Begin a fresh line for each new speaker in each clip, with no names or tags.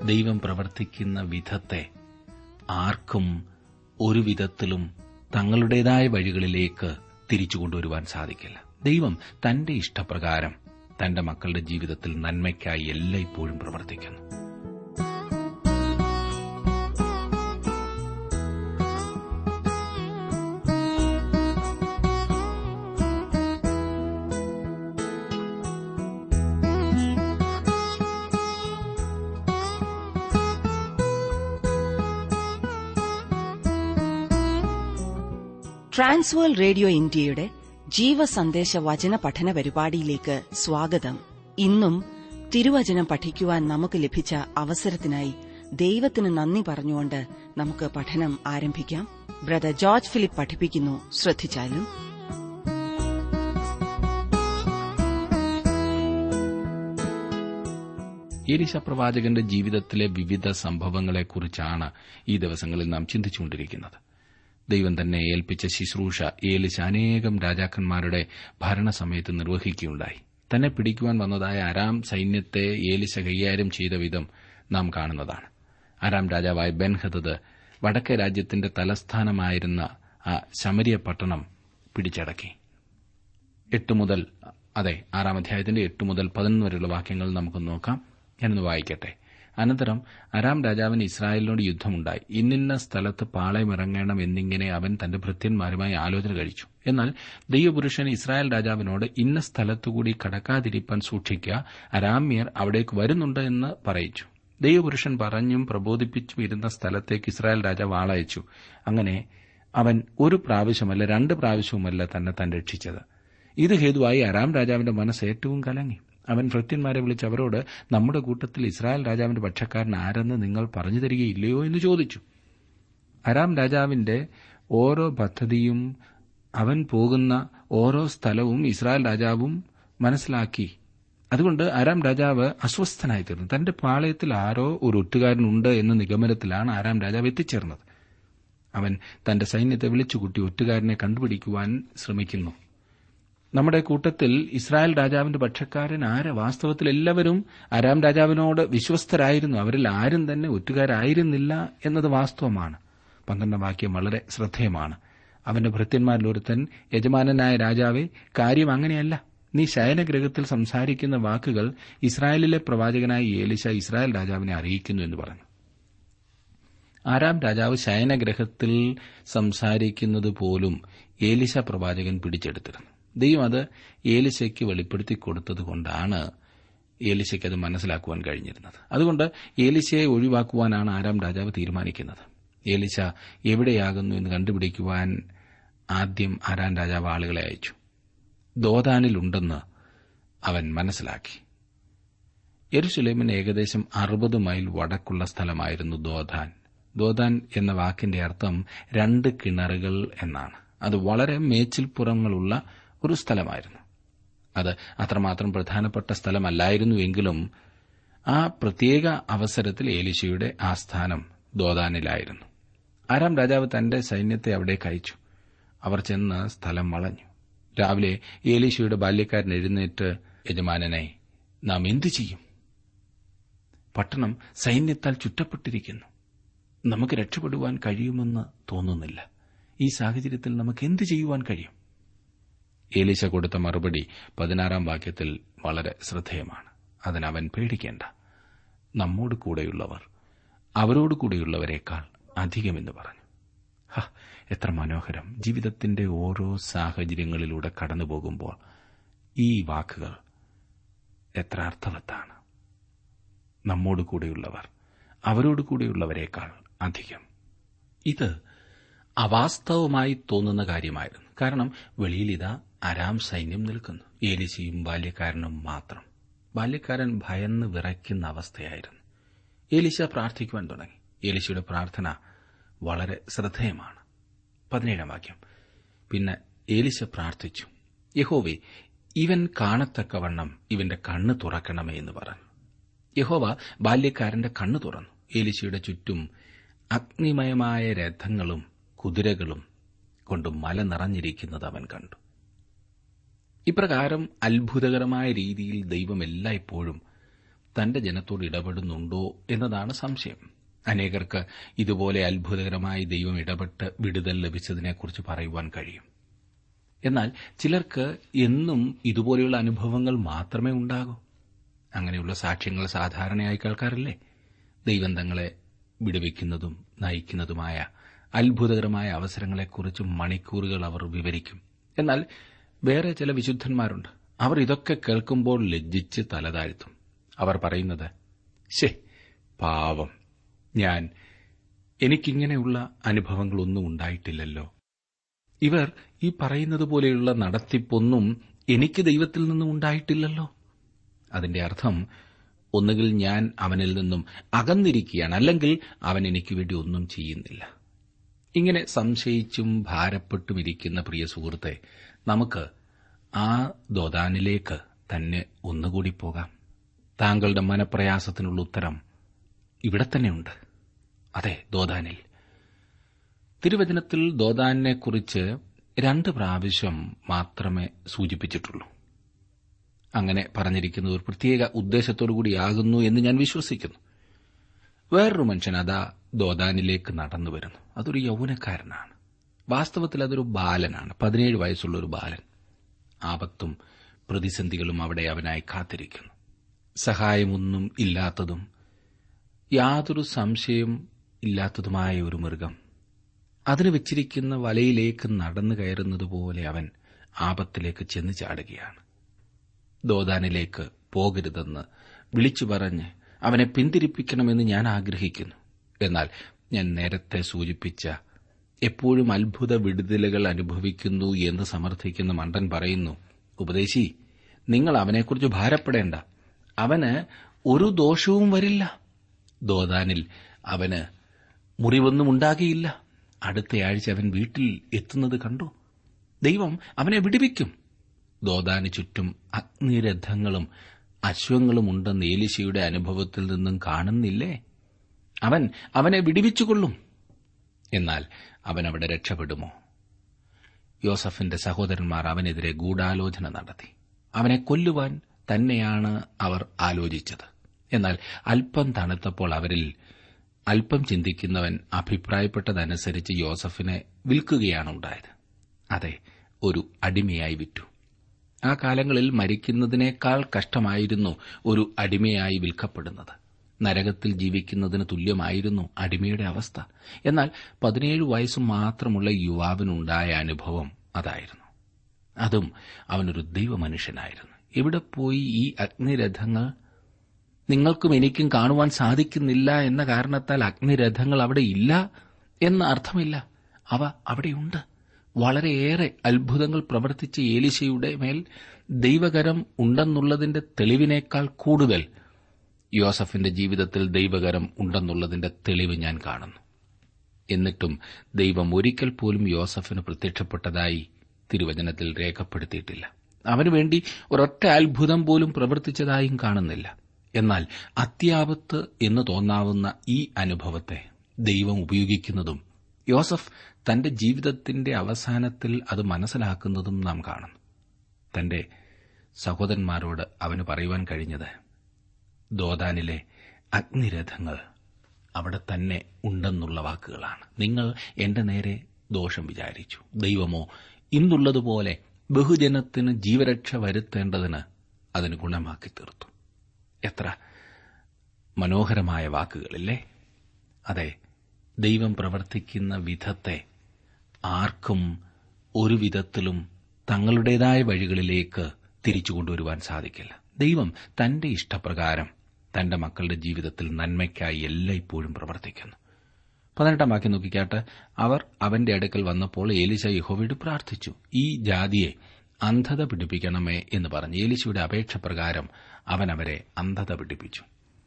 ദൈവം പ്രവർത്തിക്കുന്ന വിധത്തെ ആർക്കും ഒരു വിധത്തിലും തങ്ങളുടേതായ വഴികളിലേക്ക് തിരിച്ചു കൊണ്ടുവരുവാൻ സാധിക്കില്ല ദൈവം തന്റെ ഇഷ്ടപ്രകാരം തന്റെ മക്കളുടെ ജീവിതത്തിൽ നന്മയ്ക്കായി എല്ലായ്പ്പോഴും പ്രവർത്തിക്കുന്നു
ട്രാൻസ്വേൾ റേഡിയോ ഇന്ത്യയുടെ ജീവസന്ദേശ വചന പഠന പരിപാടിയിലേക്ക് സ്വാഗതം ഇന്നും തിരുവചനം പഠിക്കുവാൻ നമുക്ക് ലഭിച്ച അവസരത്തിനായി ദൈവത്തിന് നന്ദി പറഞ്ഞുകൊണ്ട് നമുക്ക് പഠനം ആരംഭിക്കാം ബ്രദർ ജോർജ് ഫിലിപ്പ് പഠിപ്പിക്കുന്നു ശ്രദ്ധിച്ചാലും
ഏലീശ പ്രവാചകന്റെ ജീവിതത്തിലെ വിവിധ സംഭവങ്ങളെക്കുറിച്ചാണ് ഈ ദിവസങ്ങളിൽ നാം ചിന്തിച്ചുകൊണ്ടിരിക്കുന്നത് ദൈവം തന്നെ ഏൽപ്പിച്ച ശുശ്രൂഷ ഏലിശ അനേകം രാജാക്കന്മാരുടെ ഭരണസമയത്ത് നിർവഹിക്കുകയുണ്ടായി തന്നെ പിടിക്കുവാൻ വന്നതായ അരാം സൈന്യത്തെ ഏലിശ കൈകാര്യം ചെയ്ത വിധം നാം കാണുന്നതാണ് അരാം രാജാവായ ബെൻഹദത് വടക്കേ രാജ്യത്തിന്റെ തലസ്ഥാനമായിരുന്ന ആ ശമരിയ പട്ടണം പിടിച്ചടക്കി എട്ട് മുതൽ അതെ ആറാം അധ്യായത്തിന്റെ എട്ട് മുതൽ പതിനൊന്ന് വരെയുള്ള വാക്യങ്ങൾ നമുക്ക് നോക്കാം ഞാനൊന്ന് വായിക്കട്ടെ അനന്തരം അരാം രാജാവിന് ഇസ്രായേലിനോട് യുദ്ധമുണ്ടായി ഇന്നിന്ന സ്ഥലത്ത് പാളയമിറങ്ങണം എന്നിങ്ങനെ അവൻ തന്റെ ഭൃത്യന്മാരുമായി ആലോചന കഴിച്ചു എന്നാൽ ദൈവപുരുഷൻ ഇസ്രായേൽ രാജാവിനോട് ഇന്ന സ്ഥലത്തുകൂടി കടക്കാതിരിപ്പാൻ സൂക്ഷിക്കുക അരാമ്യർ അവിടേക്ക് വരുന്നുണ്ട് എന്ന് പറയിച്ചു ദൈവപുരുഷൻ പറഞ്ഞും പ്രബോധിപ്പിച്ചും ഇരുന്ന സ്ഥലത്തേക്ക് ഇസ്രായേൽ രാജാവ് ആളയച്ചു അങ്ങനെ അവൻ ഒരു പ്രാവശ്യമല്ല രണ്ട് പ്രാവശ്യവുമല്ല തന്നെ താൻ രക്ഷിച്ചത് ഇത് ഹേതുവായി അരാം രാജാവിന്റെ മനസ്സ് ഏറ്റവും കലങ്ങി അവൻ ഭൃത്യന്മാരെ വിളിച്ച് അവരോട് നമ്മുടെ കൂട്ടത്തിൽ ഇസ്രായേൽ രാജാവിന്റെ പക്ഷക്കാരൻ ആരെന്ന് നിങ്ങൾ പറഞ്ഞു തരികയില്ലയോ എന്ന് ചോദിച്ചു അരാം രാജാവിന്റെ ഓരോ പദ്ധതിയും അവൻ പോകുന്ന ഓരോ സ്ഥലവും ഇസ്രായേൽ രാജാവും മനസ്സിലാക്കി അതുകൊണ്ട് അരാം രാജാവ് അസ്വസ്ഥനായി തീർന്നു തന്റെ പാളയത്തിൽ ആരോ ഒരു ഒറ്റുകാരനുണ്ട് എന്ന നിഗമനത്തിലാണ് ആരാം രാജാവ് എത്തിച്ചേർന്നത് അവൻ തന്റെ സൈന്യത്തെ വിളിച്ചുകൂട്ടി ഒറ്റുകാരനെ കണ്ടുപിടിക്കുവാൻ ശ്രമിക്കുന്നു നമ്മുടെ കൂട്ടത്തിൽ ഇസ്രായേൽ രാജാവിന്റെ പക്ഷക്കാരൻ ആര് വാസ്തവത്തിൽ എല്ലാവരും അരാം രാജാവിനോട് വിശ്വസ്തരായിരുന്നു അവരിൽ ആരും തന്നെ ഒറ്റുകാരായിരുന്നില്ല എന്നത് വാസ്തവമാണ് പന്ത്രണ്ടാം വാക്യം വളരെ ശ്രദ്ധേയമാണ് അവന്റെ ഭൃത്യന്മാരിൽ ഒരുത്തൻ യജമാനനായ രാജാവെ കാര്യം അങ്ങനെയല്ല നീ ശയനഗ്രഹത്തിൽ സംസാരിക്കുന്ന വാക്കുകൾ ഇസ്രായേലിലെ പ്രവാചകനായ ഏലിശ ഇസ്രായേൽ രാജാവിനെ അറിയിക്കുന്നു എന്ന് പറഞ്ഞു ആരാം രാജാവ് ശയനഗ്രഹത്തിൽ സംസാരിക്കുന്നത് പോലും ഏലിശ പ്രവാചകൻ പിടിച്ചെടുത്തിരുന്നു ദൈവം അത് ഏലിശയ്ക്ക് വെളിപ്പെടുത്തി കൊടുത്തതുകൊണ്ടാണ് ഏലിശയ്ക്ക് അത് മനസ്സിലാക്കുവാൻ കഴിഞ്ഞിരുന്നത് അതുകൊണ്ട് ഏലിശയെ ഒഴിവാക്കുവാനാണ് ആരാം രാജാവ് തീരുമാനിക്കുന്നത് ഏലിശ എവിടെയാകുന്നു എന്ന് കണ്ടുപിടിക്കുവാൻ ആദ്യം ആരാം രാജാവ് ആളുകളെ അയച്ചു ദോതാനിലുണ്ടെന്ന് അവൻ മനസ്സിലാക്കി യെരുസലേമിന് ഏകദേശം അറുപത് മൈൽ വടക്കുള്ള സ്ഥലമായിരുന്നു ദോതാൻ ദോതാൻ എന്ന വാക്കിന്റെ അർത്ഥം രണ്ട് കിണറുകൾ എന്നാണ് അത് വളരെ മേച്ചിൽപ്പുറങ്ങളുള്ള ഒരു സ്ഥലമായിരുന്നു അത് അത്രമാത്രം പ്രധാനപ്പെട്ട സ്ഥലമല്ലായിരുന്നുവെങ്കിലും ആ പ്രത്യേക അവസരത്തിൽ ഏലിശയുടെ ആസ്ഥാനം ദോതാനിലായിരുന്നു ആരാം രാജാവ് തന്റെ സൈന്യത്തെ അവിടേക്ക് അയച്ചു അവർ ചെന്ന് സ്ഥലം വളഞ്ഞു രാവിലെ ഏലീശയുടെ ബാല്യക്കാരൻ എഴുന്നേറ്റ് യജമാനനെ നാം എന്തു ചെയ്യും പട്ടണം സൈന്യത്താൽ ചുറ്റപ്പെട്ടിരിക്കുന്നു നമുക്ക് രക്ഷപ്പെടുവാൻ കഴിയുമെന്ന് തോന്നുന്നില്ല ഈ സാഹചര്യത്തിൽ നമുക്ക് എന്ത് ചെയ്യുവാൻ കഴിയും ഏലീശ കൊടുത്ത മറുപടി പതിനാറാം വാക്യത്തിൽ വളരെ ശ്രദ്ധേയമാണ് അതിനവൻ പേടിക്കേണ്ട നമ്മോട് കൂടെയുള്ളവർ അവരോട് കൂടെയുള്ളവരെക്കാൾ അധികമെന്ന് പറഞ്ഞു ഹ എത്ര മനോഹരം ജീവിതത്തിന്റെ ഓരോ സാഹചര്യങ്ങളിലൂടെ കടന്നുപോകുമ്പോൾ ഈ വാക്കുകൾ എത്ര അർത്ഥവത്താണ് നമ്മോട് കൂടെയുള്ളവർ അവരോട് കൂടെയുള്ളവരെക്കാൾ അധികം ഇത് അവാസ്തവമായി തോന്നുന്ന കാര്യമായിരുന്നു കാരണം വെളിയിൽ ഇതാ അരാം സൈന്യം നിൽക്കുന്നു ഏലിശയും ബാല്യക്കാരനും മാത്രം ബാല്യക്കാരൻ ഭയന്ന് വിറയ്ക്കുന്ന അവസ്ഥയായിരുന്നു ഏലിശ പ്രാർത്ഥിക്കുവാൻ തുടങ്ങി ഏലിശയുടെ പ്രാർത്ഥന വളരെ ശ്രദ്ധേയമാണ് പതിനേഴാം വാക്യം പിന്നെ ഏലിശ പ്രാർത്ഥിച്ചു യഹോവേ ഇവൻ കാണത്തക്കവണ്ണം ഇവന്റെ കണ്ണ് തുറക്കണമേ എന്ന് പറഞ്ഞു യഹോവ ബാല്യക്കാരന്റെ കണ്ണ് തുറന്നു ഏലിശയുടെ ചുറ്റും അഗ്നിമയമായ രഥങ്ങളും കുതിരകളും കൊണ്ട് മല നിറഞ്ഞിരിക്കുന്നത് അവൻ കണ്ടു ഇപ്രകാരം അത്ഭുതകരമായ രീതിയിൽ ദൈവം എല്ലായ്പ്പോഴും തന്റെ ജനത്തോട് ഇടപെടുന്നുണ്ടോ എന്നതാണ് സംശയം അനേകർക്ക് ഇതുപോലെ അത്ഭുതകരമായി ദൈവം ഇടപെട്ട് വിടുതൽ ലഭിച്ചതിനെക്കുറിച്ച് പറയുവാൻ കഴിയും എന്നാൽ ചിലർക്ക് എന്നും ഇതുപോലെയുള്ള അനുഭവങ്ങൾ മാത്രമേ ഉണ്ടാകൂ അങ്ങനെയുള്ള സാക്ഷ്യങ്ങൾ സാധാരണയായി കേൾക്കാറില്ലേ ദൈവം തങ്ങളെ വിടുവിക്കുന്നതും നയിക്കുന്നതുമായ അത്ഭുതകരമായ അവസരങ്ങളെക്കുറിച്ച് മണിക്കൂറുകൾ അവർ വിവരിക്കും എന്നാൽ വേറെ ചില വിശുദ്ധന്മാരുണ്ട് അവർ ഇതൊക്കെ കേൾക്കുമ്പോൾ ലജ്ജിച്ച് തലതാഴ്ത്തും അവർ പറയുന്നത് ശേ പാവം ഞാൻ എനിക്കിങ്ങനെയുള്ള അനുഭവങ്ങളൊന്നും ഉണ്ടായിട്ടില്ലല്ലോ ഇവർ ഈ പറയുന്നത് പോലെയുള്ള നടത്തിപ്പൊന്നും എനിക്ക് ദൈവത്തിൽ നിന്നും ഉണ്ടായിട്ടില്ലല്ലോ അതിന്റെ അർത്ഥം ഒന്നുകിൽ ഞാൻ അവനിൽ നിന്നും അകന്നിരിക്കുകയാണ് അല്ലെങ്കിൽ അവൻ എനിക്ക് വേണ്ടി ഒന്നും ചെയ്യുന്നില്ല ഇങ്ങനെ സംശയിച്ചും ഭാരപ്പെട്ടും ഇരിക്കുന്ന പ്രിയ സുഹൃത്തെ നമുക്ക് ആ ദോതാനിലേക്ക് തന്നെ ഒന്നുകൂടി പോകാം താങ്കളുടെ മനപ്രയാസത്തിനുള്ള ഉത്തരം ഇവിടെ തന്നെയുണ്ട് അതെ ദോതാനിൽ തിരുവചനത്തിൽ ദോതാനെക്കുറിച്ച് രണ്ട് പ്രാവശ്യം മാത്രമേ സൂചിപ്പിച്ചിട്ടുള്ളൂ അങ്ങനെ പറഞ്ഞിരിക്കുന്നത് ഒരു പ്രത്യേക ഉദ്ദേശത്തോടുകൂടിയാകുന്നു എന്ന് ഞാൻ വിശ്വസിക്കുന്നു വേറൊരു മനുഷ്യൻ അതാ ദോദാനിലേക്ക് നടന്നു വരുന്നു അതൊരു യൗവനക്കാരനാണ് വാസ്തവത്തിൽ അതൊരു ബാലനാണ് പതിനേഴ് വയസ്സുള്ള ഒരു ബാലൻ ആപത്തും പ്രതിസന്ധികളും അവിടെ അവനായി കാത്തിരിക്കുന്നു സഹായമൊന്നും ഇല്ലാത്തതും യാതൊരു സംശയം ഇല്ലാത്തതുമായ ഒരു മൃഗം അതിന് വെച്ചിരിക്കുന്ന വലയിലേക്ക് നടന്നു കയറുന്നതുപോലെ അവൻ ആപത്തിലേക്ക് ചെന്ന് ചാടുകയാണ് ദോദാനിലേക്ക് പോകരുതെന്ന് വിളിച്ചു പറഞ്ഞ് അവനെ പിന്തിരിപ്പിക്കണമെന്ന് ഞാൻ ആഗ്രഹിക്കുന്നു എന്നാൽ ഞാൻ നേരത്തെ സൂചിപ്പിച്ച എപ്പോഴും അത്ഭുത വിടുതലുകൾ അനുഭവിക്കുന്നു എന്ന് സമർത്ഥിക്കുന്ന മണ്ടൻ പറയുന്നു ഉപദേശി നിങ്ങൾ അവനെക്കുറിച്ച് ഭാരപ്പെടേണ്ട അവന് ഒരു ദോഷവും വരില്ല ദോദാനിൽ അവന് മുറിവൊന്നും ഉണ്ടാകിയില്ല അടുത്തയാഴ്ച അവൻ വീട്ടിൽ എത്തുന്നത് കണ്ടു ദൈവം അവനെ വിടുവിക്കും ദോദാന് ചുറ്റും അഗ്നിരഥങ്ങളും അശ്വങ്ങളും ഉണ്ടെന്ന് ഏലിശയുടെ അനുഭവത്തിൽ നിന്നും കാണുന്നില്ലേ അവൻ അവനെ വിടുവിച്ചുകൊള്ളും എന്നാൽ അവൻ അവിടെ രക്ഷപ്പെടുമോ യോസഫിന്റെ സഹോദരന്മാർ അവനെതിരെ ഗൂഢാലോചന നടത്തി അവനെ കൊല്ലുവാൻ തന്നെയാണ് അവർ ആലോചിച്ചത് എന്നാൽ അല്പം തണുത്തപ്പോൾ അവരിൽ അല്പം ചിന്തിക്കുന്നവൻ അഭിപ്രായപ്പെട്ടതനുസരിച്ച് യോസഫിനെ വിൽക്കുകയാണ് ഉണ്ടായത് അതെ ഒരു അടിമയായി വിറ്റു ആ കാലങ്ങളിൽ മരിക്കുന്നതിനേക്കാൾ കഷ്ടമായിരുന്നു ഒരു അടിമയായി വിൽക്കപ്പെടുന്നത് നരകത്തിൽ ജീവിക്കുന്നതിന് തുല്യമായിരുന്നു അടിമയുടെ അവസ്ഥ എന്നാൽ പതിനേഴ് വയസ്സ് മാത്രമുള്ള യുവാവിനുണ്ടായ അനുഭവം അതായിരുന്നു അതും അവനൊരു ദൈവമനുഷ്യനായിരുന്നു എവിടെ പോയി ഈ അഗ്നിരഥങ്ങൾ നിങ്ങൾക്കും എനിക്കും കാണുവാൻ സാധിക്കുന്നില്ല എന്ന കാരണത്താൽ അഗ്നിരഥങ്ങൾ അവിടെ ഇല്ല എന്ന അർത്ഥമില്ല അവ അവിടെയുണ്ട് വളരെയേറെ അത്ഭുതങ്ങൾ പ്രവർത്തിച്ച ഏലിശയുടെ മേൽ ദൈവകരം ഉണ്ടെന്നുള്ളതിന്റെ തെളിവിനേക്കാൾ കൂടുതൽ യോസഫിന്റെ ജീവിതത്തിൽ ദൈവകരം ഉണ്ടെന്നുള്ളതിന്റെ തെളിവ് ഞാൻ കാണുന്നു എന്നിട്ടും ദൈവം ഒരിക്കൽ പോലും യോസഫിന് പ്രത്യക്ഷപ്പെട്ടതായി തിരുവചനത്തിൽ രേഖപ്പെടുത്തിയിട്ടില്ല അവനുവേണ്ടി ഒരൊറ്റ അത്ഭുതം പോലും പ്രവർത്തിച്ചതായും കാണുന്നില്ല എന്നാൽ അത്യാപത്ത് എന്ന് തോന്നാവുന്ന ഈ അനുഭവത്തെ ദൈവം ഉപയോഗിക്കുന്നതും യോസഫ് തന്റെ ജീവിതത്തിന്റെ അവസാനത്തിൽ അത് മനസ്സിലാക്കുന്നതും നാം കാണുന്നു തന്റെ സഹോദരന്മാരോട് അവന് പറയുവാൻ കഴിഞ്ഞത് ദോദാനിലെ അഗ്നിരഥങ്ങൾ അവിടെ തന്നെ ഉണ്ടെന്നുള്ള വാക്കുകളാണ് നിങ്ങൾ എന്റെ നേരെ ദോഷം വിചാരിച്ചു ദൈവമോ ഇന്നുള്ളതുപോലെ ബഹുജനത്തിന് ജീവരക്ഷ വരുത്തേണ്ടതിന് അതിന് ഗുണമാക്കി തീർത്തു എത്ര മനോഹരമായ വാക്കുകളില്ലേ അതെ ദൈവം പ്രവർത്തിക്കുന്ന വിധത്തെ ആർക്കും ഒരു വിധത്തിലും തങ്ങളുടേതായ വഴികളിലേക്ക് തിരിച്ചു കൊണ്ടുവരുവാൻ സാധിക്കില്ല ദൈവം തന്റെ ഇഷ്ടപ്രകാരം തന്റെ മക്കളുടെ ജീവിതത്തിൽ നന്മയ്ക്കായി എല്ലായ്പ്പോഴും പ്രവർത്തിക്കുന്നു പതിനെട്ടാം വാക്യം നോക്കിക്കാട്ട് അവർ അവന്റെ അടുക്കൽ വന്നപ്പോൾ ഏലിശ യഹോവയോട് പ്രാർത്ഥിച്ചു ഈ ജാതിയെ അന്ധത പിടിപ്പിക്കണമേ എന്ന് പറഞ്ഞ് ഏലിശയുടെ അപേക്ഷ പ്രകാരം അവൻ അവരെ അന്ധത പിടിപ്പിച്ചു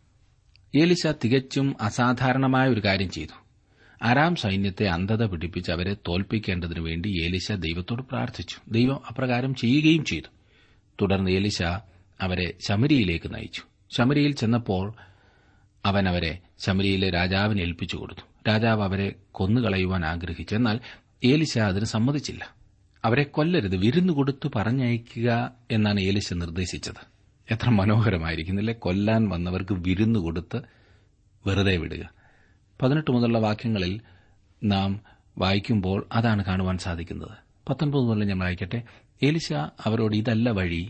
ഏലിശ തികച്ചും അസാധാരണമായ ഒരു കാര്യം ചെയ്തു അരാം സൈന്യത്തെ അന്ധത പിടിപ്പിച്ച് അവരെ തോൽപ്പിക്കേണ്ടതിനു വേണ്ടി ഏലിശ ദൈവത്തോട് പ്രാർത്ഥിച്ചു ദൈവം അപ്രകാരം ചെയ്യുകയും ചെയ്തു തുടർന്ന് ഏലിശ അവരെ ശമരിയിലേക്ക് നയിച്ചു ശമരിയിൽ ചെന്നപ്പോൾ അവൻ അവരെ ശമരിയിലെ രാജാവിനെ ഏൽപ്പിച്ചു കൊടുത്തു രാജാവ് അവരെ കൊന്നുകളയുവാൻ ആഗ്രഹിച്ചു എന്നാൽ ഏലിശ അതിന് സമ്മതിച്ചില്ല അവരെ കൊല്ലരുത് വിരുന്നു കൊടുത്തു പറഞ്ഞയക്കുക എന്നാണ് ഏലിശ നിർദ്ദേശിച്ചത് എത്ര മനോഹരമായിരിക്കുന്നില്ലേ കൊല്ലാൻ വന്നവർക്ക് വിരുന്നു കൊടുത്ത് വെറുതെ വിടുക പതിനെട്ട് മുതലുള്ള വാക്യങ്ങളിൽ നാം വായിക്കുമ്പോൾ അതാണ് കാണുവാൻ സാധിക്കുന്നത് പത്തൊൻപത് മുതൽ ഞാൻ വായിക്കട്ടെ ഏലിശ അവരോട് ഇതല്ല വഴി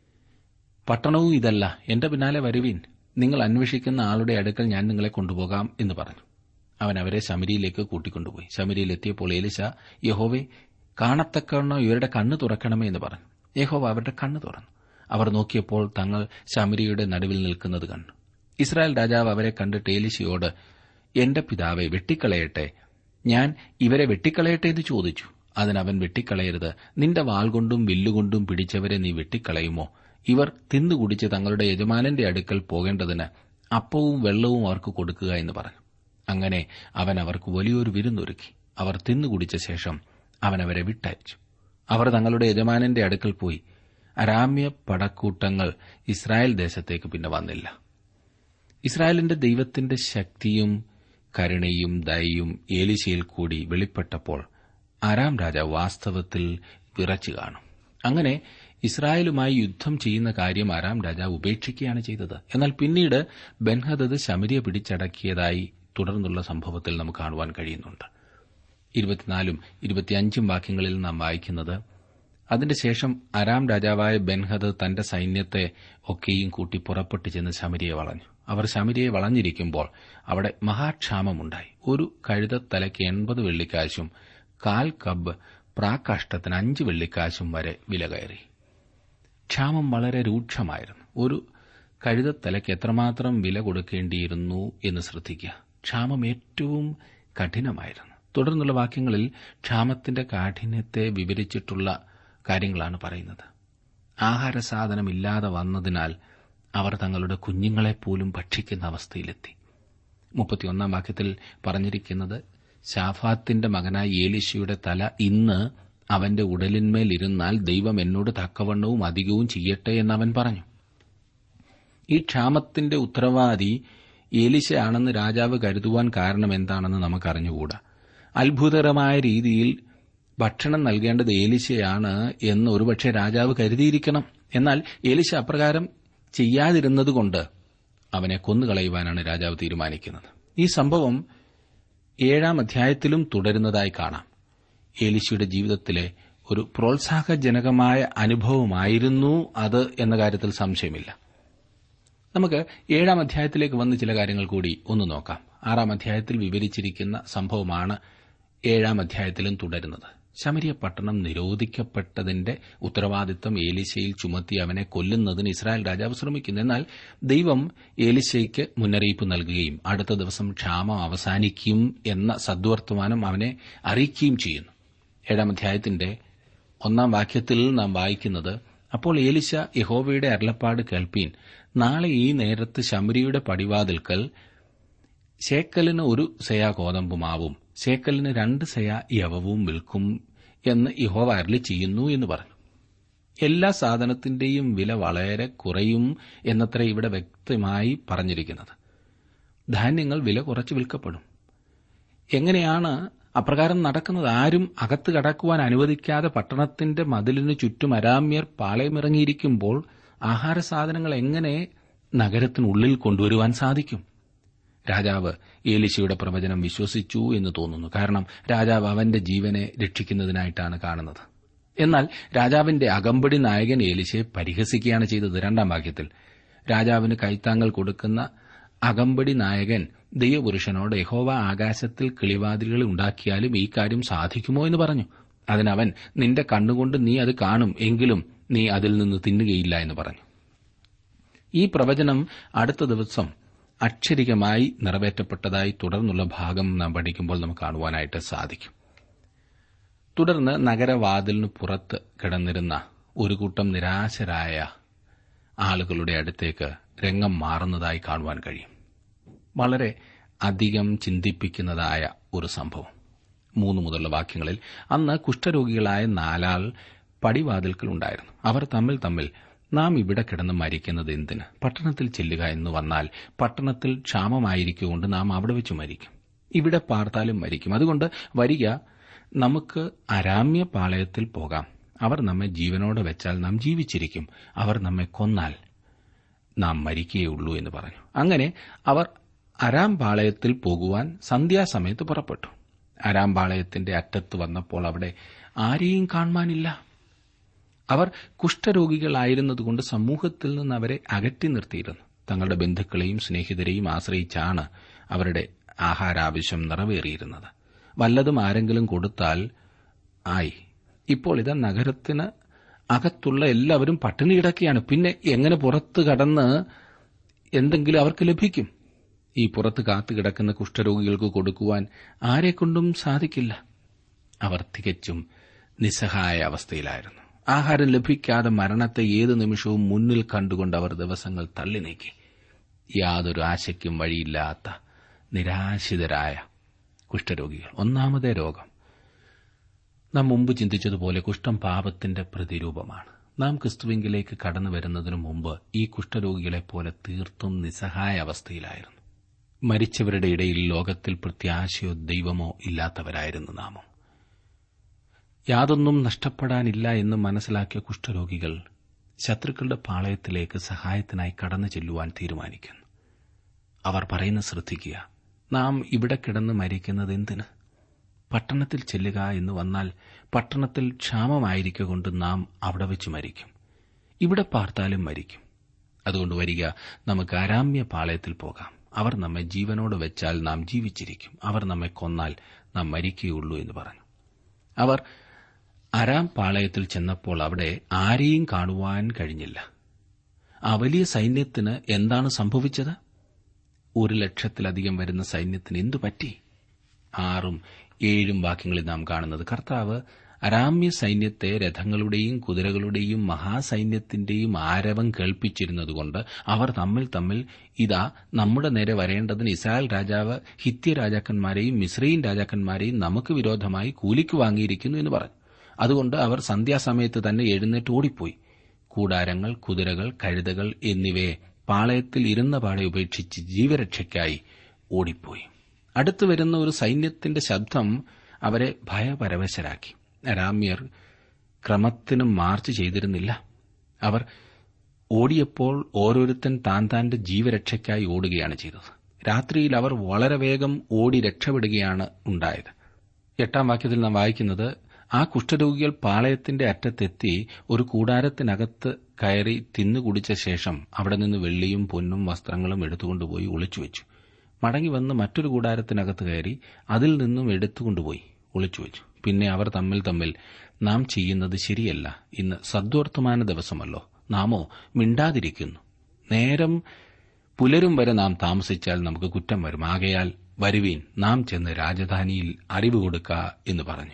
പട്ടണവും ഇതല്ല എന്റെ പിന്നാലെ വരുവീൻ നിങ്ങൾ അന്വേഷിക്കുന്ന ആളുടെ അടുക്കൽ ഞാൻ നിങ്ങളെ കൊണ്ടുപോകാം എന്ന് പറഞ്ഞു അവൻ അവരെ ശമരിയിലേക്ക് കൂട്ടിക്കൊണ്ടുപോയി ശമരിയിൽ എത്തിയപ്പോൾ ഏലിശ യഹോവെ കാണത്തക്കവണ്ണം ഇവരുടെ കണ്ണ് തുറക്കണമേ എന്ന് പറഞ്ഞു യഹോവ അവരുടെ കണ്ണ് തുറന്നു അവർ നോക്കിയപ്പോൾ തങ്ങൾ ശമരിയുടെ നടുവിൽ നിൽക്കുന്നത് കണ്ടു ഇസ്രായേൽ രാജാവ് അവരെ കണ്ടിട്ട് ഏലിശയോട് എന്റെ പിതാവെ വെട്ടിക്കളയട്ടെ ഞാൻ ഇവരെ വെട്ടിക്കളയട്ടെ എന്ന് ചോദിച്ചു അതിനവൻ വെട്ടിക്കളയരുത് നിന്റെ വാൾ കൊണ്ടും വില്ലുകൊണ്ടും പിടിച്ചവരെ നീ വെട്ടിക്കളയുമോ ഇവർ തിന്നുകുടിച്ച് തങ്ങളുടെ യജമാനന്റെ അടുക്കൽ പോകേണ്ടതിന് അപ്പവും വെള്ളവും അവർക്ക് കൊടുക്കുക എന്ന് പറഞ്ഞു അങ്ങനെ അവൻ അവർക്ക് വലിയൊരു വിരുന്നൊരുക്കി അവർ തിന്നുകുടിച്ച ശേഷം അവൻ അവരെ വിട്ടയച്ചു അവർ തങ്ങളുടെ യജമാനന്റെ അടുക്കൽ പോയി അരാമ്യ പടക്കൂട്ടങ്ങൾ ഇസ്രായേൽ ദേശത്തേക്ക് പിന്നെ വന്നില്ല ഇസ്രായേലിന്റെ ദൈവത്തിന്റെ ശക്തിയും കരുണയും ദയയും ഏലിശയിൽ കൂടി വെളിപ്പെട്ടപ്പോൾ അരാം രാജാവ് വാസ്തവത്തിൽ വിറച്ചു കാണും അങ്ങനെ ഇസ്രായേലുമായി യുദ്ധം ചെയ്യുന്ന കാര്യം അരാം രാജാവ് ഉപേക്ഷിക്കുകയാണ് ചെയ്തത് എന്നാൽ പിന്നീട് ബെൻഹദത് ശമരിയ പിടിച്ചടക്കിയതായി തുടർന്നുള്ള സംഭവത്തിൽ നമുക്ക് കാണുവാൻ കഴിയുന്നുണ്ട് ഇരുപത്തിനാലും ഇരുപത്തിയഞ്ചും വാക്യങ്ങളിൽ നാം വായിക്കുന്നത് അതിന്റെ ശേഷം അരാം രാജാവായ ബെൻഹദ് തന്റെ സൈന്യത്തെ ഒക്കെയും കൂട്ടി പുറപ്പെട്ടു ചെന്ന് ശമരിയെ വളഞ്ഞു അവർ ശമരിയെ വളഞ്ഞിരിക്കുമ്പോൾ അവിടെ മഹാക്ഷാമമുണ്ടായി ഒരു കഴുതത്തലയ്ക്ക് എൺപത് വെള്ളിക്കാശും കാൽ കബ് പ്രാകാഷ്ടത്തിന് അഞ്ച് വെള്ളിക്കാശും വരെ വില കയറി ക്ഷാമം വളരെ രൂക്ഷമായിരുന്നു ഒരു കഴുതത്തലയ്ക്ക് എത്രമാത്രം വില കൊടുക്കേണ്ടിയിരുന്നു എന്ന് ശ്രദ്ധിക്കുക ക്ഷാമം ഏറ്റവും കഠിനമായിരുന്നു തുടർന്നുള്ള വാക്യങ്ങളിൽ ക്ഷാമത്തിന്റെ കാഠിന്യത്തെ വിവരിച്ചിട്ടുള്ള കാര്യങ്ങളാണ് പറയുന്നത് ആഹാര സാധനമില്ലാതെ വന്നതിനാൽ അവർ തങ്ങളുടെ കുഞ്ഞുങ്ങളെപ്പോലും ഭക്ഷിക്കുന്ന അവസ്ഥയിലെത്തി മുപ്പത്തിയൊന്നാം വാക്യത്തിൽ പറഞ്ഞിരിക്കുന്നത് ശാഫാത്തിന്റെ മകനായ ഏലിശയുടെ തല ഇന്ന് അവന്റെ ഉടലിന്മേൽ ഇരുന്നാൽ ദൈവം എന്നോട് തക്കവണ്ണവും അധികവും ചെയ്യട്ടെ എന്ന് അവൻ പറഞ്ഞു ഈ ക്ഷാമത്തിന്റെ ഉത്തരവാദി ഏലിശയാണെന്ന് രാജാവ് കരുതുവാൻ കാരണം എന്താണെന്ന് നമുക്കറിഞ്ഞുകൂടാ അത്ഭുതകരമായ രീതിയിൽ ഭക്ഷണം നൽകേണ്ടത് ഏലിശയാണ് എന്ന് ഒരുപക്ഷെ രാജാവ് കരുതിയിരിക്കണം എന്നാൽ ഏലിശ അപ്രകാരം ചെയ്യാതിരുന്നതുകൊണ്ട് അവനെ കൊന്നുകളയുവാനാണ് രാജാവ് തീരുമാനിക്കുന്നത് ഈ സംഭവം ഏഴാം അധ്യായത്തിലും തുടരുന്നതായി കാണാം ഏലിശയുടെ ജീവിതത്തിലെ ഒരു പ്രോത്സാഹജനകമായ അനുഭവമായിരുന്നു അത് എന്ന കാര്യത്തിൽ സംശയമില്ല നമുക്ക് ഏഴാം അധ്യായത്തിലേക്ക് വന്ന് ചില കാര്യങ്ങൾ കൂടി ഒന്ന് നോക്കാം ആറാം അധ്യായത്തിൽ വിവരിച്ചിരിക്കുന്ന സംഭവമാണ് ഏഴാം അധ്യായത്തിലും തുടരുന്നത് ശമരിയ പട്ടണം നിരോധിക്കപ്പെട്ടതിന്റെ ഉത്തരവാദിത്തം ഏലിശയിൽ ചുമത്തി അവനെ കൊല്ലുന്നതിന് ഇസ്രായേൽ രാജാവ് ശ്രമിക്കുന്നു എന്നാൽ ദൈവം ഏലിശയ്ക്ക് മുന്നറിയിപ്പ് നൽകുകയും അടുത്ത ദിവസം ക്ഷാമം അവസാനിക്കും എന്ന സദ്വർത്തമാനം അവനെ അറിയിക്കുകയും ചെയ്യുന്നു ഏഴാം അധ്യായത്തിന്റെ ഒന്നാം വാക്യത്തിൽ നാം വായിക്കുന്നത് അപ്പോൾ ഏലിശ യഹോവയുടെ അരുളപ്പാട് കേൾപ്പീൻ നാളെ ഈ നേരത്ത് ശമരിയുടെ പടിവാതിൽക്കൽ ശേക്കലിന് ഒരു സെയ ഗോതമ്പുമാവും ശേക്കലിന് രണ്ട് സെയ യവവും വിൽക്കും എന്ന് യഹോവ അരളി ചെയ്യുന്നു എന്ന് പറഞ്ഞു എല്ലാ സാധനത്തിന്റെയും വില വളരെ കുറയും എന്നത്ര ഇവിടെ വ്യക്തമായി പറഞ്ഞിരിക്കുന്നത് ധാന്യങ്ങൾ വില കുറച്ച് വിൽക്കപ്പെടും എങ്ങനെയാണ് അപ്രകാരം നടക്കുന്നത് ആരും അകത്ത് കടക്കുവാൻ അനുവദിക്കാതെ പട്ടണത്തിന്റെ മതിലിനു ചുറ്റും അരാമ്യർ പാളയമിറങ്ങിയിരിക്കുമ്പോൾ ആഹാര സാധനങ്ങൾ എങ്ങനെ നഗരത്തിനുള്ളിൽ കൊണ്ടുവരുവാൻ സാധിക്കും രാജാവ് ഏലിശയുടെ പ്രവചനം വിശ്വസിച്ചു എന്ന് തോന്നുന്നു കാരണം രാജാവ് അവന്റെ ജീവനെ രക്ഷിക്കുന്നതിനായിട്ടാണ് കാണുന്നത് എന്നാൽ രാജാവിന്റെ അകമ്പടി നായകൻ ഏലിശയെ പരിഹസിക്കുകയാണ് ചെയ്തത് രണ്ടാം വാക്യത്തിൽ രാജാവിന് കൈത്താങ്ങൾ കൊടുക്കുന്ന അകമ്പടി നായകൻ ദൈവപുരുഷനോട് യഹോവ ആകാശത്തിൽ കിളിവാതിലുകൾ ഉണ്ടാക്കിയാലും ഈ കാര്യം സാധിക്കുമോ എന്ന് പറഞ്ഞു അതിനവൻ നിന്റെ കണ്ണുകൊണ്ട് നീ അത് കാണും എങ്കിലും നീ അതിൽ നിന്ന് തിന്നുകയില്ല എന്ന് പറഞ്ഞു ഈ പ്രവചനം അടുത്ത ദിവസം അക്ഷരികമായി നിറവേറ്റപ്പെട്ടതായി തുടർന്നുള്ള ഭാഗം നാം പഠിക്കുമ്പോൾ നമുക്ക് കാണുവാനായിട്ട് സാധിക്കും തുടർന്ന് നഗരവാതിലിന് പുറത്ത് കിടന്നിരുന്ന ഒരു കൂട്ടം നിരാശരായ ആളുകളുടെ അടുത്തേക്ക് രംഗം മാറുന്നതായി കാണുവാൻ കഴിയും വളരെ അധികം ചിന്തിപ്പിക്കുന്നതായ ഒരു സംഭവം മൂന്ന് മുതലുള്ള വാക്യങ്ങളിൽ അന്ന് കുഷ്ഠരോഗികളായ നാലാൾ പടിവാതിൽക്കൽ ഉണ്ടായിരുന്നു അവർ തമ്മിൽ തമ്മിൽ നാം ഇവിടെ കിടന്ന് മരിക്കുന്നത് എന്തിന് പട്ടണത്തിൽ ചെല്ലുക എന്ന് വന്നാൽ പട്ടണത്തിൽ ക്ഷാമമായിരിക്കുകൊണ്ട് നാം അവിടെ വെച്ച് മരിക്കും ഇവിടെ പാർത്താലും മരിക്കും അതുകൊണ്ട് വരിക നമുക്ക് അരാമ്യ പാളയത്തിൽ പോകാം അവർ നമ്മെ ജീവനോടെ വെച്ചാൽ നാം ജീവിച്ചിരിക്കും അവർ നമ്മെ കൊന്നാൽ നാം മരിക്കുകയുള്ളൂ എന്ന് പറഞ്ഞു അങ്ങനെ അവർ അരാം പാളയത്തിൽ പോകുവാൻ സന്ധ്യാസമയത്ത് പുറപ്പെട്ടു അരാം പാളയത്തിന്റെ അറ്റത്ത് വന്നപ്പോൾ അവിടെ ആരെയും കാണുവാനില്ല അവർ കുഷ്ഠരോഗികളായിരുന്നതുകൊണ്ട് സമൂഹത്തിൽ നിന്ന് അവരെ അകറ്റി നിർത്തിയിരുന്നു തങ്ങളുടെ ബന്ധുക്കളെയും സ്നേഹിതരെയും ആശ്രയിച്ചാണ് അവരുടെ ആഹാരാവശ്യം നിറവേറിയിരുന്നത് വല്ലതും ആരെങ്കിലും കൊടുത്താൽ ആയി ഇപ്പോൾ ഇത് നഗരത്തിന് അകത്തുള്ള എല്ലാവരും പട്ടിണി കിടക്കുകയാണ് പിന്നെ എങ്ങനെ പുറത്ത് കടന്ന് എന്തെങ്കിലും അവർക്ക് ലഭിക്കും ഈ പുറത്ത് കാത്തു കിടക്കുന്ന കുഷ്ഠരോഗികൾക്ക് കൊടുക്കുവാൻ ആരെക്കൊണ്ടും സാധിക്കില്ല അവർ തികച്ചും നിസ്സഹായ അവസ്ഥയിലായിരുന്നു ആഹാരം ലഭിക്കാതെ മരണത്തെ ഏത് നിമിഷവും മുന്നിൽ കണ്ടുകൊണ്ട് അവർ ദിവസങ്ങൾ തള്ളി നീക്കി യാതൊരു ആശയ്ക്കും വഴിയില്ലാത്ത നിരാശിതരായ കുഷ്ഠരോഗികൾ ഒന്നാമതേ രോഗം നാം മുമ്പ് ചിന്തിച്ചതുപോലെ കുഷ്ഠം പാപത്തിന്റെ പ്രതിരൂപമാണ് നാം ക്രിസ്തുവിങ്കിലേക്ക് കടന്നു വരുന്നതിനു മുമ്പ് ഈ കുഷ്ഠരോഗികളെപ്പോലെ തീർത്തും നിസ്സഹായ അവസ്ഥയിലായിരുന്നു മരിച്ചവരുടെ ഇടയിൽ ലോകത്തിൽ പ്രത്യാശയോ ദൈവമോ ഇല്ലാത്തവരായിരുന്നു നാമം യാതൊന്നും നഷ്ടപ്പെടാനില്ല എന്ന് മനസ്സിലാക്കിയ കുഷ്ഠരോഗികൾ ശത്രുക്കളുടെ പാളയത്തിലേക്ക് സഹായത്തിനായി കടന്നു ചെല്ലുവാൻ തീരുമാനിക്കുന്നു അവർ പറയുന്ന ശ്രദ്ധിക്കുക നാം ഇവിടെ കിടന്ന് മരിക്കുന്നത് എന്തിന് പട്ടണത്തിൽ ചെല്ലുക എന്ന് വന്നാൽ പട്ടണത്തിൽ ക്ഷാമമായിരിക്കൊണ്ട് നാം അവിടെ വെച്ച് മരിക്കും ഇവിടെ പാർത്താലും മരിക്കും അതുകൊണ്ട് വരിക നമുക്ക് ആരാമ്യ പാളയത്തിൽ പോകാം അവർ നമ്മെ ജീവനോട് വെച്ചാൽ നാം ജീവിച്ചിരിക്കും അവർ നമ്മെ കൊന്നാൽ നാം മരിക്കുകയുള്ളൂ എന്ന് പറഞ്ഞു അവർ അരാം പാളയത്തിൽ ചെന്നപ്പോൾ അവിടെ ആരെയും കാണുവാൻ കഴിഞ്ഞില്ല ആ വലിയ സൈന്യത്തിന് എന്താണ് സംഭവിച്ചത് ഒരു ലക്ഷത്തിലധികം വരുന്ന സൈന്യത്തിന് എന്തു പറ്റി ആറും ഏഴും വാക്യങ്ങളിൽ നാം കാണുന്നത് കർത്താവ് അരാമ്യ സൈന്യത്തെ രഥങ്ങളുടെയും കുതിരകളുടെയും മഹാസൈന്യത്തിന്റെയും ആരവം കേൾപ്പിച്ചിരുന്നതുകൊണ്ട് അവർ തമ്മിൽ തമ്മിൽ ഇതാ നമ്മുടെ നേരെ വരേണ്ടതിന് ഇസ്രായേൽ രാജാവ് ഹിത്യ രാജാക്കന്മാരെയും മിശ്രയും രാജാക്കന്മാരെയും നമുക്ക് വിരോധമായി കൂലിക്ക് വാങ്ങിയിരിക്കുന്നു എന്ന് പറഞ്ഞു അതുകൊണ്ട് അവർ സന്ധ്യാസമയത്ത് തന്നെ എഴുന്നേറ്റ് ഓടിപ്പോയി കൂടാരങ്ങൾ കുതിരകൾ കഴുതകൾ എന്നിവയെ പാളയത്തിൽ ഇരുന്ന പാടെ ഉപേക്ഷിച്ച് ജീവരക്ഷയ്ക്കായി ഓടിപ്പോയി അടുത്തു വരുന്ന ഒരു സൈന്യത്തിന്റെ ശബ്ദം അവരെ ഭയപരവശരാക്കി രാമ്യർ ക്രമത്തിന് മാർച്ച് ചെയ്തിരുന്നില്ല അവർ ഓടിയപ്പോൾ ഓരോരുത്തൻ താൻ താന്റെ ജീവരക്ഷയ്ക്കായി ഓടുകയാണ് ചെയ്തത് രാത്രിയിൽ അവർ വളരെ വേഗം ഓടി രക്ഷപ്പെടുകയാണ് ഉണ്ടായത് എട്ടാം വാക്യത്തിൽ നാം വായിക്കുന്നത് ആ കുഷ്ഠരോഗികൾ പാളയത്തിന്റെ അറ്റത്തെത്തി ഒരു കൂടാരത്തിനകത്ത് കയറി തിന്നുകുടിച്ച ശേഷം അവിടെ നിന്ന് വെള്ളിയും പൊന്നും വസ്ത്രങ്ങളും എടുത്തുകൊണ്ടുപോയി ഒളിച്ചുവെച്ചു മടങ്ങി വന്ന് മറ്റൊരു കൂടാരത്തിനകത്ത് കയറി അതിൽ നിന്നും എടുത്തുകൊണ്ടുപോയി ഒളിച്ചുവെച്ചു പിന്നെ അവർ തമ്മിൽ തമ്മിൽ നാം ചെയ്യുന്നത് ശരിയല്ല ഇന്ന് സദ്വർത്തമാന ദിവസമല്ലോ നാമോ മിണ്ടാതിരിക്കുന്നു നേരം പുലരും വരെ നാം താമസിച്ചാൽ നമുക്ക് കുറ്റം വരും ആകയാൽ വരുവീൻ നാം ചെന്ന് രാജധാനിയിൽ അറിവ് കൊടുക്ക എന്ന് പറഞ്ഞു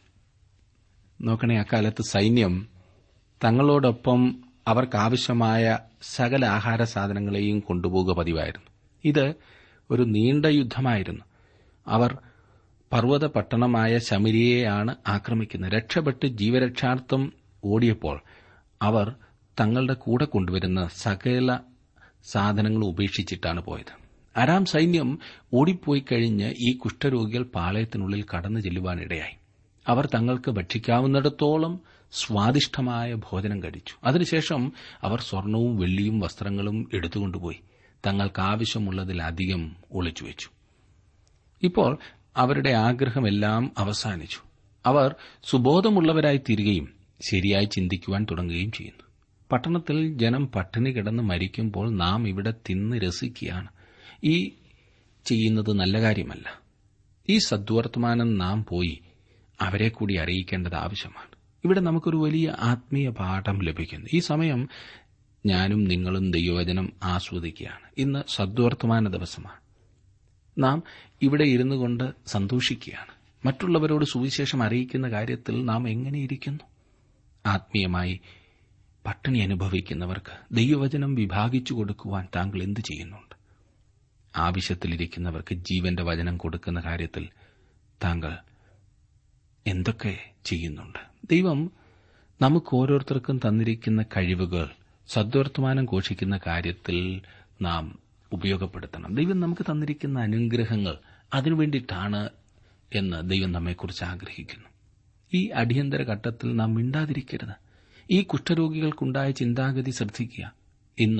നോക്കണേ അക്കാലത്ത് സൈന്യം തങ്ങളോടൊപ്പം അവർക്കാവശ്യമായ സകല ആഹാര സാധനങ്ങളെയും കൊണ്ടുപോകുക പതിവായിരുന്നു ഇത് ഒരു നീണ്ട യുദ്ധമായിരുന്നു അവർ പർവ്വത പട്ടണമായ ശമരിയെയാണ് ആക്രമിക്കുന്നത് രക്ഷപ്പെട്ട് ജീവരക്ഷാർത്ഥം ഓടിയപ്പോൾ അവർ തങ്ങളുടെ കൂടെ കൊണ്ടുവരുന്ന സകല സാധനങ്ങൾ ഉപേക്ഷിച്ചിട്ടാണ് പോയത് അരാം സൈന്യം ഓടിപ്പോയി കഴിഞ്ഞ് ഈ കുഷ്ഠരോഗികൾ പാളയത്തിനുള്ളിൽ കടന്നു ചെല്ലുവാനിടയായി അവർ തങ്ങൾക്ക് ഭക്ഷിക്കാവുന്നിടത്തോളം സ്വാദിഷ്ടമായ ഭോജനം കഴിച്ചു അതിനുശേഷം അവർ സ്വർണവും വെള്ളിയും വസ്ത്രങ്ങളും എടുത്തുകൊണ്ടുപോയി തങ്ങൾക്ക് ആവശ്യമുള്ളതിലധികം ഒളിച്ചുവെച്ചു ഇപ്പോൾ അവരുടെ ആഗ്രഹമെല്ലാം അവസാനിച്ചു അവർ സുബോധമുള്ളവരായി തീരുകയും ശരിയായി ചിന്തിക്കുവാൻ തുടങ്ങുകയും ചെയ്യുന്നു പട്ടണത്തിൽ ജനം പട്ടിണി കിടന്ന് മരിക്കുമ്പോൾ നാം ഇവിടെ തിന്ന് രസിക്കുകയാണ് ഈ ചെയ്യുന്നത് നല്ല കാര്യമല്ല ഈ സദ്വർത്തമാനം നാം പോയി അവരെ കൂടി അറിയിക്കേണ്ടത് ആവശ്യമാണ് ഇവിടെ നമുക്കൊരു വലിയ ആത്മീയ പാഠം ലഭിക്കുന്നു ഈ സമയം ഞാനും നിങ്ങളും ദൈവവചനം ആസ്വദിക്കുകയാണ് ഇന്ന് സദ്വർത്തമാന ദിവസമാണ് നാം ഇവിടെ ഇരുന്നു കൊണ്ട് സന്തോഷിക്കുകയാണ് മറ്റുള്ളവരോട് സുവിശേഷം അറിയിക്കുന്ന കാര്യത്തിൽ നാം എങ്ങനെയിരിക്കുന്നു ആത്മീയമായി പട്ടിണി അനുഭവിക്കുന്നവർക്ക് ദൈവവചനം വിഭാഗിച്ചു കൊടുക്കുവാൻ താങ്കൾ എന്തു ചെയ്യുന്നുണ്ട് ആവശ്യത്തിലിരിക്കുന്നവർക്ക് ജീവന്റെ വചനം കൊടുക്കുന്ന കാര്യത്തിൽ താങ്കൾ എന്തൊക്കെ ചെയ്യുന്നുണ്ട് ദൈവം നമുക്ക് ഓരോരുത്തർക്കും തന്നിരിക്കുന്ന കഴിവുകൾ സദ്വർത്തമാനം ഘോഷിക്കുന്ന കാര്യത്തിൽ നാം ഉപയോഗപ്പെടുത്തണം ദൈവം നമുക്ക് തന്നിരിക്കുന്ന അനുഗ്രഹങ്ങൾ അതിനുവേണ്ടിയിട്ടാണ് എന്ന് ദൈവം നമ്മെക്കുറിച്ച് ആഗ്രഹിക്കുന്നു ഈ അടിയന്തര ഘട്ടത്തിൽ നാം മിണ്ടാതിരിക്കരുത് ഈ കുഷ്ഠരോഗികൾക്കുണ്ടായ ചിന്താഗതി ശ്രദ്ധിക്കുക ഇന്ന്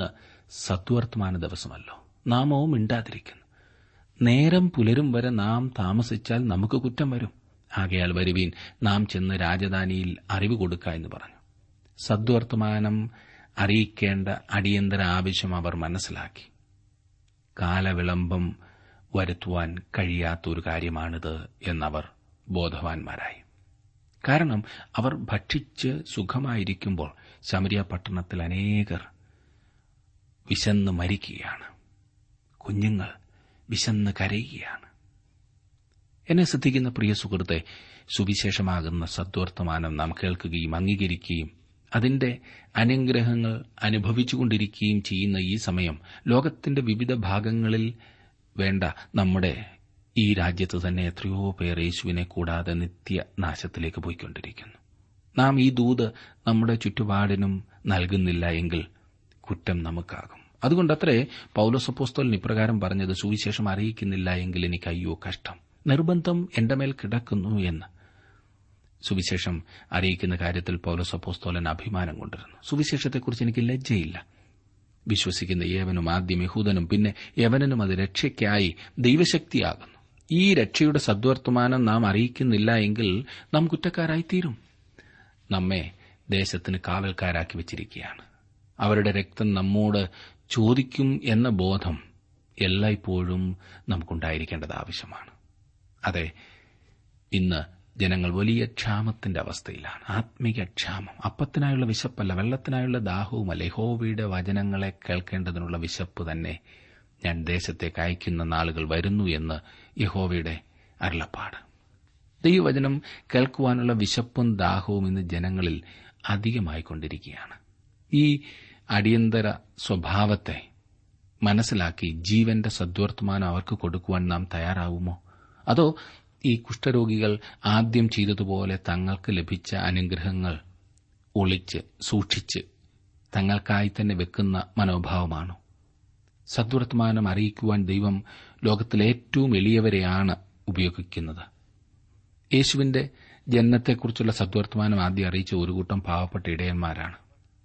സത്വർത്തമാന ദിവസമല്ലോ നാമോ മിണ്ടാതിരിക്കുന്നു നേരം പുലരും വരെ നാം താമസിച്ചാൽ നമുക്ക് കുറ്റം വരും ആകയാൽ വരുവീൻ നാം ചെന്ന് രാജധാനിയിൽ അറിവ് കൊടുക്ക എന്ന് പറഞ്ഞു സദ്വർത്തമാനം അറിയിക്കേണ്ട അടിയന്തര ആവശ്യം അവർ മനസ്സിലാക്കി കാലവിളംബം വരുത്തുവാൻ കഴിയാത്ത ഒരു കാര്യമാണിത് എന്നവർ ബോധവാന്മാരായി കാരണം അവർ ഭക്ഷിച്ച് സുഖമായിരിക്കുമ്പോൾ ശമരിയ പട്ടണത്തിൽ അനേകർ വിശന്ന് മരിക്കുകയാണ് കുഞ്ഞുങ്ങൾ വിശന്ന് കരയുകയാണ് എന്നെ ശ്രദ്ധിക്കുന്ന പ്രിയ സുഹൃത്തെ സുവിശേഷമാകുന്ന സദ്വർത്തമാനം നാം കേൾക്കുകയും അംഗീകരിക്കുകയും അതിന്റെ അനുഗ്രഹങ്ങൾ അനുഭവിച്ചുകൊണ്ടിരിക്കുകയും ചെയ്യുന്ന ഈ സമയം ലോകത്തിന്റെ വിവിധ ഭാഗങ്ങളിൽ വേണ്ട നമ്മുടെ ഈ രാജ്യത്ത് തന്നെ എത്രയോ പേർ യേശുവിനെ കൂടാതെ നിത്യനാശത്തിലേക്ക് പോയിക്കൊണ്ടിരിക്കുന്നു നാം ഈ ദൂത് നമ്മുടെ ചുറ്റുപാടിനും നൽകുന്നില്ല എങ്കിൽ കുറ്റം നമുക്കാകും അതുകൊണ്ടത്രേ പൌലോസപ്പോസ്തോലിന് ഇപ്രകാരം പറഞ്ഞത് സുവിശേഷം അറിയിക്കുന്നില്ല എങ്കിൽ എനിക്ക് അയ്യോ കഷ്ടം നിർബന്ധം എന്റെ മേൽ കിടക്കുന്നു എന്ന് സുവിശേഷം അറിയിക്കുന്ന കാര്യത്തിൽ പൌലോസപ്പോസ്തോലൻ അഭിമാനം കൊണ്ടിരുന്നു സുവിശേഷത്തെക്കുറിച്ച് എനിക്ക് ലജ്ജയില്ല വിശ്വസിക്കുന്ന ഏവനും ആദ്യം യഹൂദനും പിന്നെ യവനനും അത് രക്ഷയ്ക്കായി ദൈവശക്തിയാകുന്നു ഈ രക്ഷയുടെ സദ്വർത്തമാനം നാം അറിയിക്കുന്നില്ല എങ്കിൽ നാം കുറ്റക്കാരായിത്തീരും നമ്മെ ദേശത്തിന് കാവൽക്കാരാക്കി വച്ചിരിക്കുകയാണ് അവരുടെ രക്തം നമ്മോട് ചോദിക്കും എന്ന ബോധം എല്ലായ്പ്പോഴും നമുക്കുണ്ടായിരിക്കേണ്ടത് ആവശ്യമാണ് അതെ ഇന്ന് ജനങ്ങൾ വലിയ ക്ഷാമത്തിന്റെ അവസ്ഥയിലാണ് ആത്മീക ക്ഷാമം അപ്പത്തിനായുള്ള വിശപ്പല്ല വെള്ളത്തിനായുള്ള ദാഹവുമല്ല യഹോവയുടെ വചനങ്ങളെ കേൾക്കേണ്ടതിനുള്ള വിശപ്പ് തന്നെ ഞാൻ ദേശത്തേക്ക് അയക്കുന്ന നാളുകൾ വരുന്നു എന്ന് യഹോവയുടെ അരുളപ്പാട് ദൈവവചനം കേൾക്കുവാനുള്ള വിശപ്പും ദാഹവും ഇന്ന് ജനങ്ങളിൽ അധികമായിക്കൊണ്ടിരിക്കുകയാണ് ഈ അടിയന്തര സ്വഭാവത്തെ മനസ്സിലാക്കി ജീവന്റെ സദ്വർത്തമാനം അവർക്ക് കൊടുക്കുവാൻ നാം തയ്യാറാവുമോ അതോ ഈ കുഷ്ഠരോഗികൾ ആദ്യം ചെയ്തതുപോലെ തങ്ങൾക്ക് ലഭിച്ച അനുഗ്രഹങ്ങൾ ഒളിച്ച് സൂക്ഷിച്ച് തങ്ങൾക്കായി തന്നെ വെക്കുന്ന മനോഭാവമാണോ സദ്വർത്തമാനം അറിയിക്കുവാൻ ദൈവം ലോകത്തിലെ ഏറ്റവും എളിയവരെയാണ് ഉപയോഗിക്കുന്നത് യേശുവിന്റെ ജനനത്തെക്കുറിച്ചുള്ള സദ്വർത്തമാനം ആദ്യം അറിയിച്ച ഒരു കൂട്ടം പാവപ്പെട്ട ഇടയന്മാരാണ്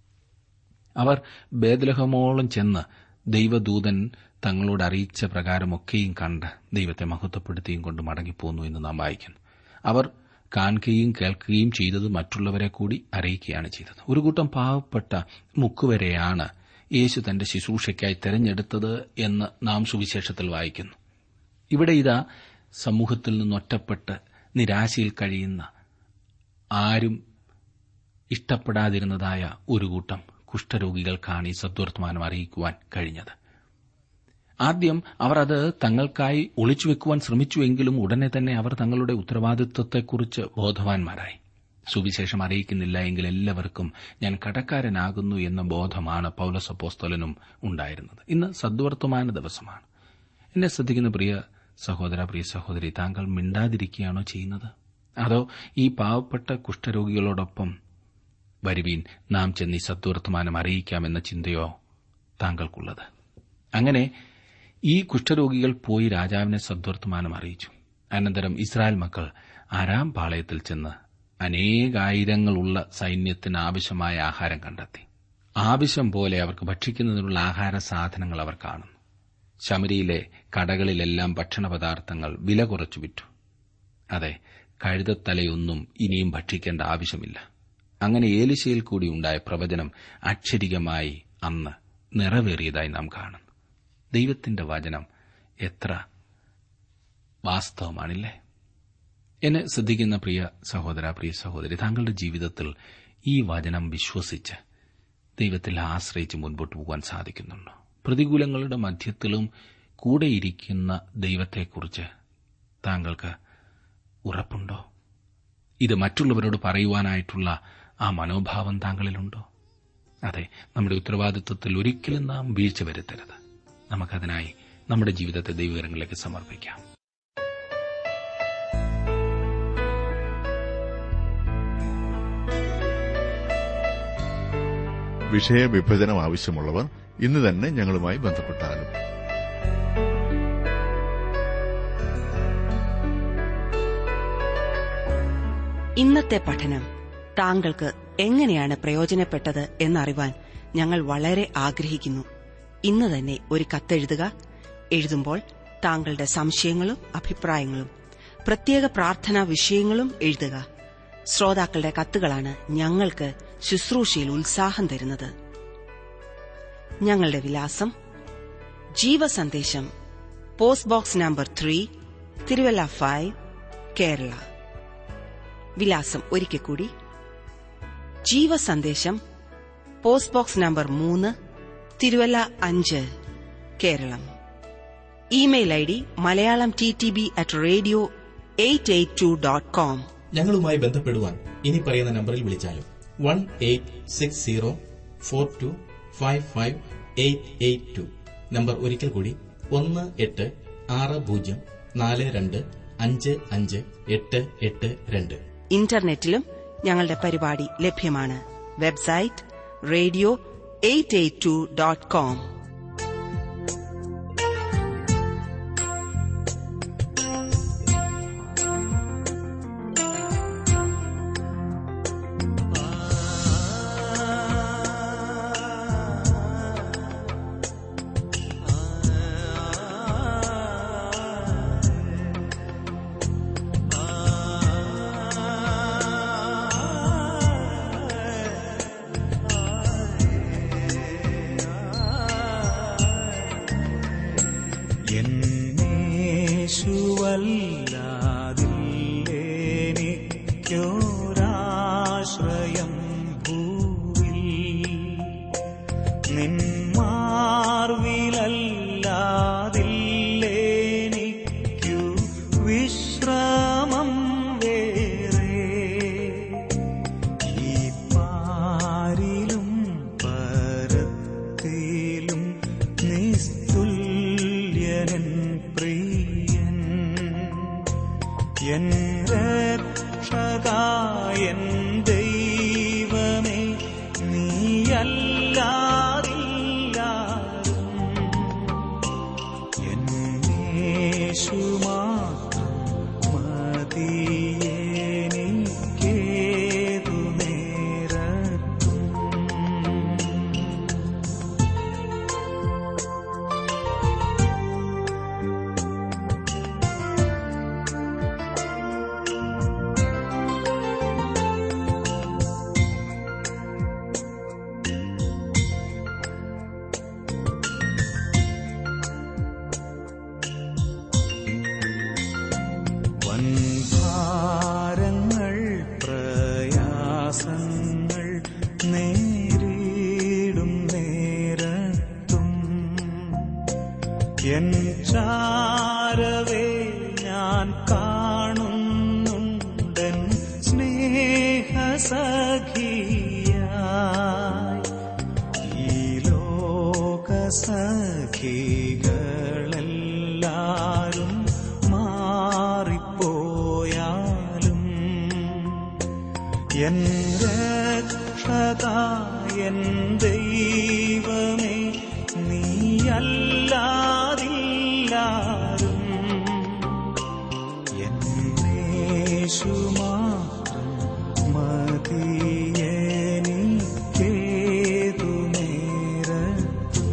അവർ ബേദലഹമോളം ചെന്ന് ദൈവദൂതൻ തങ്ങളോട് അറിയിച്ച പ്രകാരമൊക്കെയും കണ്ട് ദൈവത്തെ മഹത്വപ്പെടുത്തിയും കൊണ്ട് മടങ്ങിപ്പോന്നു എന്ന് നാം വായിക്കുന്നു അവർ കാണുകയും കേൾക്കുകയും ചെയ്തത് മറ്റുള്ളവരെ കൂടി അറിയിക്കുകയാണ് ചെയ്തത് ഒരു കൂട്ടം പാവപ്പെട്ട മുക്കുവരെയാണ് യേശു തന്റെ ശുശ്രൂഷയ്ക്കായി തെരഞ്ഞെടുത്തത് എന്ന് നാം സുവിശേഷത്തിൽ വായിക്കുന്നു ഇവിടെ ഇതാ സമൂഹത്തിൽ നിന്നൊറ്റപ്പെട്ട് നിരാശയിൽ കഴിയുന്ന ആരും ഇഷ്ടപ്പെടാതിരുന്നതായ ഒരു കൂട്ടം കുഷ്ഠരോഗികൾക്കാണ് ഈ സദ്വർത്തമാനം അറിയിക്കുവാൻ കഴിഞ്ഞത് ആദ്യം അവർ അത് തങ്ങൾക്കായി ഒളിച്ചുവെക്കുവാൻ ശ്രമിച്ചുവെങ്കിലും ഉടനെ തന്നെ അവർ തങ്ങളുടെ ഉത്തരവാദിത്വത്തെക്കുറിച്ച് ബോധവാന്മാരായി സുവിശേഷം അറിയിക്കുന്നില്ല എങ്കിൽ എല്ലാവർക്കും ഞാൻ കടക്കാരനാകുന്നു എന്ന ബോധമാണ് പൌലസപ്പോസ്തലനും ഉണ്ടായിരുന്നത് ഇന്ന് സദ്വർത്തമാന ദിവസമാണ് എന്നെ ശ്രദ്ധിക്കുന്ന പ്രിയ സഹോദര പ്രിയ സഹോദരി താങ്കൾ മിണ്ടാതിരിക്കുകയാണോ ചെയ്യുന്നത് അതോ ഈ പാവപ്പെട്ട കുഷ്ഠരോഗികളോടൊപ്പം വരുവീൻ നാം ചെന്ന് ഈ സദ്വർത്തമാനം അറിയിക്കാമെന്ന ചിന്തയോ താങ്കൾക്കുള്ളത് അങ്ങനെ ഈ കുഷ്ഠരോഗികൾ പോയി രാജാവിനെ സദ്വർത്തമാനം അറിയിച്ചു അനന്തരം ഇസ്രായേൽ മക്കൾ ആരാം പാളയത്തിൽ ചെന്ന് അനേകായിരങ്ങളുള്ള സൈന്യത്തിന് ആവശ്യമായ ആഹാരം കണ്ടെത്തി ആവശ്യം പോലെ അവർക്ക് ഭക്ഷിക്കുന്നതിനുള്ള ആഹാര സാധനങ്ങൾ അവർ കാണുന്നു ശമരിയിലെ കടകളിലെല്ലാം ഭക്ഷണപദാർത്ഥങ്ങൾ വില കുറച്ചു വിറ്റു അതെ കഴുതത്തലയൊന്നും ഇനിയും ഭക്ഷിക്കേണ്ട ആവശ്യമില്ല അങ്ങനെ ഏലിശയിൽ കൂടി ഉണ്ടായ പ്രവചനം അക്ഷരികമായി അന്ന് നിറവേറിയതായി നാം കാണുന്നു ദൈവത്തിന്റെ വചനം എത്ര വാസ്തവമാണില്ലേ എന്നെ ശ്രദ്ധിക്കുന്ന പ്രിയ സഹോദര പ്രിയ സഹോദരി താങ്കളുടെ ജീവിതത്തിൽ ഈ വചനം വിശ്വസിച്ച് ദൈവത്തിൽ ആശ്രയിച്ച് മുൻപോട്ട് പോകാൻ സാധിക്കുന്നുണ്ടോ പ്രതികൂലങ്ങളുടെ മധ്യത്തിലും കൂടെയിരിക്കുന്ന ദൈവത്തെക്കുറിച്ച് താങ്കൾക്ക് ഉറപ്പുണ്ടോ ഇത് മറ്റുള്ളവരോട് പറയുവാനായിട്ടുള്ള ആ മനോഭാവം താങ്കളിലുണ്ടോ അതെ നമ്മുടെ ഉത്തരവാദിത്വത്തിൽ ഒരിക്കലും നാം വീഴ്ച വരുത്തരുത് നമുക്കതിനായി നമ്മുടെ ജീവിതത്തെ ദൈവകരങ്ങളിലേക്ക് സമർപ്പിക്കാം
വിഷയവിഭജനം ആവശ്യമുള്ളവർ ഇന്ന് തന്നെ ഞങ്ങളുമായി ബന്ധപ്പെട്ടാലും
ഇന്നത്തെ പഠനം താങ്കൾക്ക് എങ്ങനെയാണ് പ്രയോജനപ്പെട്ടത് എന്നറിവാൻ ഞങ്ങൾ വളരെ ആഗ്രഹിക്കുന്നു ഇന്ന് തന്നെ ഒരു കത്തെഴുതുക എഴുതുമ്പോൾ താങ്കളുടെ സംശയങ്ങളും അഭിപ്രായങ്ങളും പ്രത്യേക പ്രാർത്ഥനാ വിഷയങ്ങളും എഴുതുക ശ്രോതാക്കളുടെ കത്തുകളാണ് ഞങ്ങൾക്ക് ശുശ്രൂഷയിൽ ഉത്സാഹം തരുന്നത് ഞങ്ങളുടെ വിലാസം ജീവസന്ദേശം post box number three Thiruvalla five Kerala വിലാസം ഒരിക്കൽ കൂടി ജീവസന്ദേശം പോസ്റ്റ് ബോക്സ് നമ്പർ മൂന്ന് തിരുവല്ല അഞ്ച് Keralam email I D Malayalam T T B at radio eight eight two dot com
ഞങ്ങളുമായി ബന്ധപ്പെടുവാൻ ഇനി പറയുന്ന നമ്പറിൽ വിളിച്ചാലും one eight six zero four two five five eight eight two number ഒരിക്കൽ കൂടി ഒന്ന് എട്ട് ആറ് പൂജ്യം നാല് രണ്ട് അഞ്ച് അഞ്ച് എട്ട് എട്ട് രണ്ട്
ഇന്റർനെറ്റിലും ഞങ്ങളുടെ പരിപാടി ലഭ്യമാണ് website radio eight eight two dot com
എന്നേശുവല്ലാതില്ലേനിക്കൊരാശ്രയം ഭൂവിൽ നിന്മാർവിലല്ലാതില്ലേനിക്കു വിശ്രമം വേറെ ഈ പാരിലും പരത്തിലും നിസ്തുല്യനൻ പ്രിയൻ എൻ രക്ഷകായൻ ദൈവമേ നീയല്ലാതില്ലാരും എന്നേശു മാത്രം മതിയെനിക്കേതു നേരത്തും വൻഭാരങ്ങൾ പ്രയാസങ്ങൾ നേരിടും നേരത്തും എൻ ചാരവേ ഞാൻ കാണുന്നുണ്ടൻ സ്നേഹസഖിയായി ഈ ലോകസഖികളെല്ലാരും മാറിപ്പോയാലും എൻ രക്ഷക എൻ ദൈവമേ നീയല്ലാതില്ലാരും എന്നേശു മാത്രം മതിയെനിക്കേതു നേരത്തും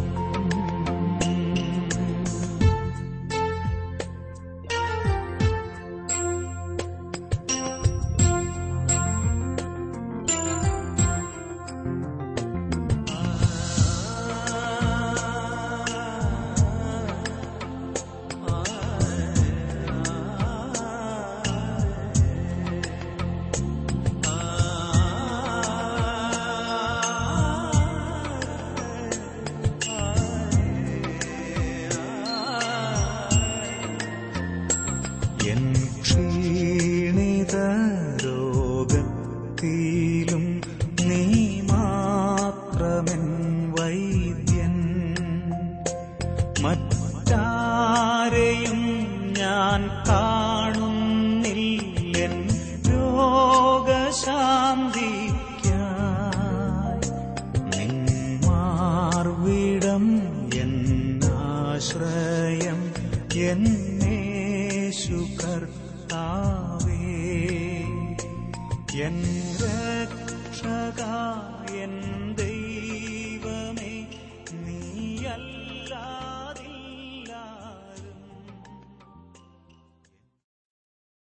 എൻ ക്ഷീണിത രോഗത്തിലും നീ മാത്രമെൻ വൈദ്യൻ മറ്റാരെയും ഞാൻ കാണുന്നില്ലെൻ രോഗശാന്തിക്കായി നിന്മാർവിടം എന്നാശ്രയം എന്നേശു കർത്താവേ എൻ രക്ഷക എൻ ദൈവമേ നീയല്ല നൽകാം